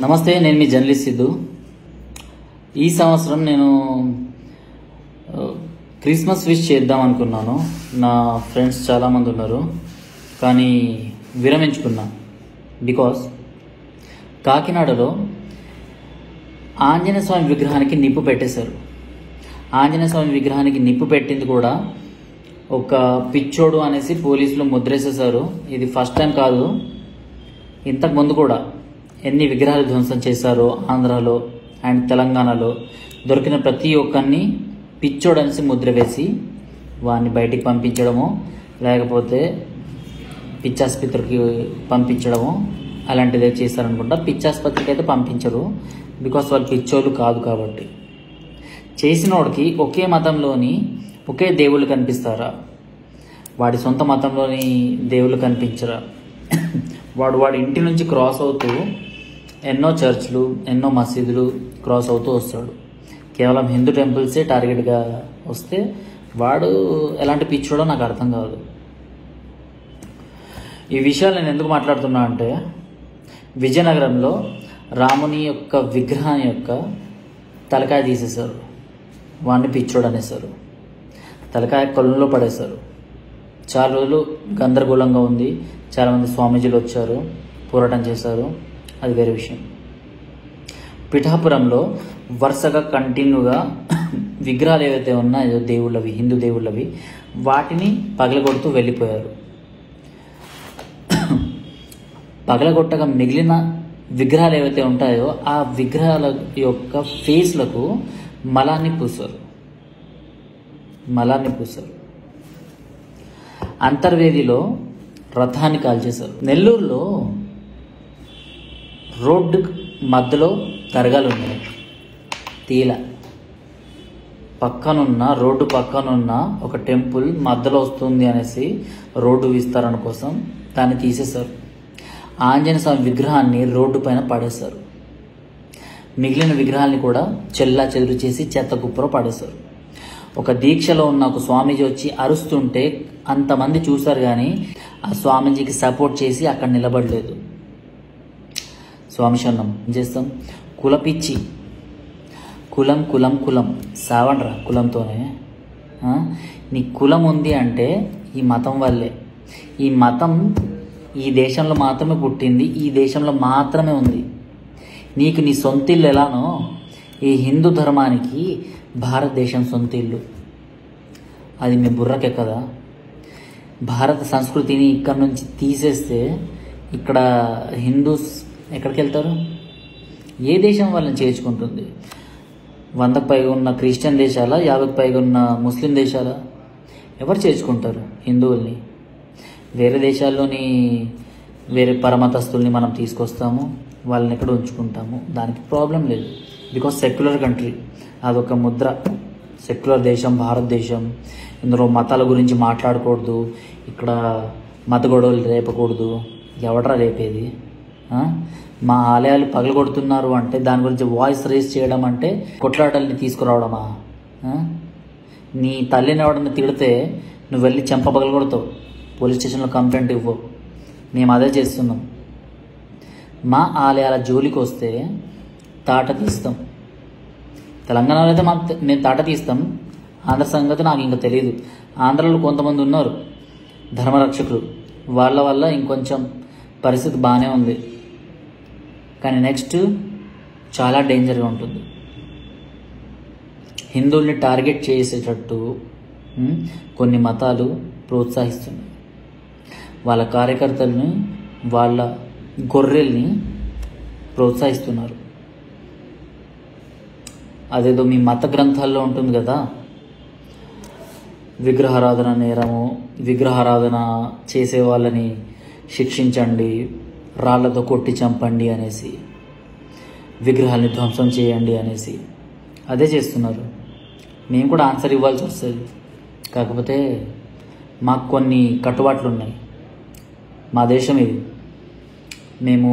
నమస్తే నేను మీ జర్నలిస్ట్ సిద్ధు ఈ సంవత్సరం నేను ఆ, క్రిస్మస్ విష్ చేద్దాం అనుకున్నాను నా ఫ్రెండ్స్ చాలామంది ఉన్నారు కానీ విరమించుకున్నా బికాస్ కాకినాడలో ఆంజనేయ స్వామి విగ్రహానికి నిప్పు పెట్టేశారు ఆంజనేయ స్వామి విగ్రహానికి నిప్పు పెట్టింది కూడా ఒక పిచ్చోడు అనేసి పోలీసులు ముద్రేసేశారు ఇది ఫస్ట్ టైం కాదు ఇంతకు ముందు కూడా ఎన్ని విగ్రహాలు ధ్వంసం చేశారో ఆంధ్రాలో అండ్ తెలంగాణలో దొరికిన ప్రతి ఒక్కరిని పిచ్చోడు అనేసి ముద్ర వేసి వాడిని బయటికి పంపించడము లేకపోతే పిచ్చాసుపత్రికి పంపించడము అలాంటిదే చేశారనుకుంటా పిచ్చాసుపత్రికి అయితే పంపించరు బికాస్ వాళ్ళు పిచ్చోళ్ళు కాదు కాబట్టి చేసినోడికి ఒకే మతంలోని ఒకే దేవుళ్ళు కనిపిస్తారా వాడి సొంత మతంలోని దేవుళ్ళు కనిపించరా వాడు వాడి ఇంటి నుంచి క్రాస్ అవుతూ ఎన్నో చర్చ్లు ఎన్నో మసీదులు క్రాస్ అవుతూ వస్తాడు కేవలం హిందూ టెంపుల్సే టార్గెట్గా వస్తే వాడు ఎలాంటి పిచ్చోడో నాకు అర్థం కాదు ఈ విషయాలు నేను ఎందుకు మాట్లాడుతున్నా అంటే విజయనగరంలో రాముని యొక్క విగ్రహం యొక్క తలకాయ తీసేశారు వాడిని పిచ్చోడు అనేసారు తలకాయ కొలంలో పడేశారు చాలా రోజులు గందరగోళంగా ఉంది చాలామంది స్వామీజీలు వచ్చారు పోరాటం చేశారు అది వేరే విషయం పిఠాపురంలో వరుసగా కంటిన్యూగా విగ్రహాలు ఏవైతే ఉన్నాయో దేవుళ్ళవి హిందూ దేవుళ్ళవి వాటిని పగలగొడుతూ వెళ్ళిపోయారు పగలగొట్టగా మిగిలిన విగ్రహాలు ఏవైతే ఉంటాయో ఆ విగ్రహాల యొక్క ఫేస్లకు మలాన్ని పూసారు మలాన్ని పూసారు అంతర్వేదిలో రథాన్ని కాల్చేశారు నెల్లూరులో రోడ్డు మధ్యలో దర్గాలు ఉన్నాయి తీల పక్కనున్న రోడ్డు పక్కనున్న ఒక టెంపుల్ మధ్యలో వస్తుంది అనేసి రోడ్డు విస్తరణ కోసం దాన్ని తీసేశారు ఆంజనేయ స్వామి విగ్రహాన్ని రోడ్డు పైన పడేశారు మిగిలిన విగ్రహాల్ని కూడా చెల్లా చెదురు చేసి చెత్త కుప్పలో పడేశారు ఒక దీక్షలో ఉన్న ఒక స్వామీజీ వచ్చి అరుస్తుంటే అంతమంది చూశారు కానీ ఆ స్వామీజీకి సపోర్ట్ చేసి అక్కడ నిలబడలేదు స్వామి శరణం ఏం చేస్తాం కులపిచ్చి కులం కులం కులం సావండ్రా కులంతోనే ఆ? నీ కులం ఉంది అంటే ఈ మతం వల్లే ఈ మతం ఈ దేశంలో మాత్రమే పుట్టింది ఈ దేశంలో మాత్రమే ఉంది నీకు నీ సొంత ఇల్లు ఎలానో ఈ హిందూ ధర్మానికి భారతదేశం సొంత ఇల్లు అది మీ బుర్రకెక్కదా భారత సంస్కృతిని ఇక్కడ నుంచి తీసేస్తే ఇక్కడ హిందూస్ ఎక్కడికి వెళ్తారు ఏ దేశం వాళ్ళని చేర్చుకుంటుంది వందకు పైగా ఉన్న క్రిస్టియన్ దేశాల యాభైకి పైగా ఉన్న ముస్లిం దేశాల ఎవరు చేర్చుకుంటారు హిందువుల్ని వేరే దేశాల్లోని వేరే పరమతస్తుల్ని మనం తీసుకొస్తాము వాళ్ళని ఎక్కడ ఉంచుకుంటాము దానికి ప్రాబ్లం లేదు బికాస్ సెక్యులర్ కంట్రీ అదొక ముద్ర సెక్యులర్ దేశం భారతదేశం ఇందులో మతాల గురించి మాట్లాడకూడదు ఇక్కడ మత గొడవలు రేపకూడదు ఎవడరా రేపేది ఆ? మా ఆలయాలు పగలగొడుతున్నారు అంటే దాని గురించి వాయిస్ రేస్ చేయడం అంటే కొట్లాటల్ని తీసుకురావడమా ఆ? నీ తల్లిని ఎవడన్నా తిడితే నువ్వు వెళ్ళి చెంప పగలగొడతావు పోలీస్ స్టేషన్లో కంప్లైంట్ ఇవ్వవు మేము అదే చేస్తున్నాం మా ఆలయాల జోలికి వస్తే తాట తీస్తాం తెలంగాణలో అయితే మా మేము తాట తీస్తాం ఆంధ్ర సంగతి నాకు ఇంకా తెలియదు ఆంధ్రలో కొంతమంది ఉన్నారు ధర్మరక్షకులు వాళ్ళ వల్ల ఇంకొంచెం పరిస్థితి బాగానే ఉంది కానీ నెక్స్ట్ చాలా డేంజర్గా ఉంటుంది హిందువుల్ని టార్గెట్ చేసేటట్టు ఉమ్, కొన్ని మతాలు ప్రోత్సహిస్తున్నాయి వాళ్ళ కార్యకర్తల్ని వాళ్ళ గొర్రెల్ని ప్రోత్సహిస్తున్నారు అదేదో మీ మత గ్రంథాల్లో ఉంటుంది కదా విగ్రహారాధన నేరము విగ్రహారాధన చేసే వాళ్ళని శిక్షించండి రాళ్లతో కొట్టి చంపండి అనేసి విగ్రహాల్ని ధ్వంసం చేయండి అనేసి అదే చేస్తున్నారు మేము కూడా ఆన్సర్ ఇవ్వాల్సి వస్తుంది కాకపోతే మాకు కొన్ని కట్టుబాట్లు ఉన్నాయి మా దేశం ఇది మేము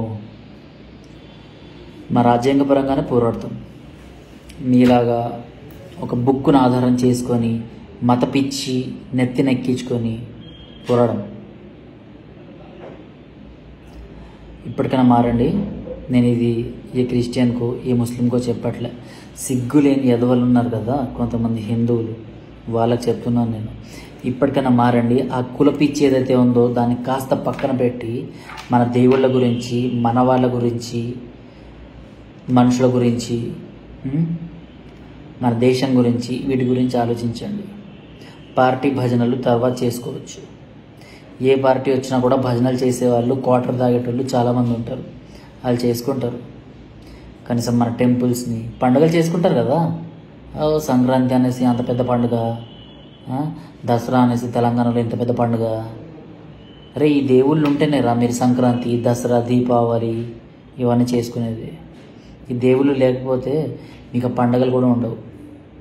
మా రాజ్యాంగపరంగానే పోరాడతాం మీలాగా ఒక బుక్కును ఆధారం చేసుకొని మత పిచ్చి నెత్తి నెక్కించుకొని పోరాడం ఇప్పటికైనా మారండి నేను ఇది ఏ క్రిస్టియన్కో ఏ ముస్లింకో చెప్పట్లే సిగ్గు లేని ఎదవలు ఉన్నారు కదా కొంతమంది హిందువులు వాళ్ళకి చెప్తున్నాను నేను ఇప్పటికైనా మారండి ఆ కుల పిచ్చి ఏదైతే ఉందో దాన్ని కాస్త పక్కన పెట్టి మన దేవుళ్ళ గురించి మన వాళ్ళ గురించి మనుషుల గురించి ఉమ్, మన దేశం గురించి వీటి గురించి ఆలోచించండి పార్టీ భజనలు తర్వాత చేసుకోవచ్చు ఏ పార్టీ వచ్చినా కూడా భజనలు చేసేవాళ్ళు క్వార్టర్ తాగేటోళ్ళు చాలామంది ఉంటారు వాళ్ళు చేసుకుంటారు కనీసం మన టెంపుల్స్ని పండుగలు చేసుకుంటారు కదా ఓ సంక్రాంతి అనేసి అంత పెద్ద పండుగ ఆ, దసరా అనేసి తెలంగాణలో ఇంత పెద్ద పండుగ అరే ఈ దేవుళ్ళు ఉంటేనే రా మీరు సంక్రాంతి దసరా దీపావళి ఇవన్నీ చేసుకునేది ఈ దేవుళ్ళు లేకపోతే మీకు ఆ పండుగలు కూడా ఉండవు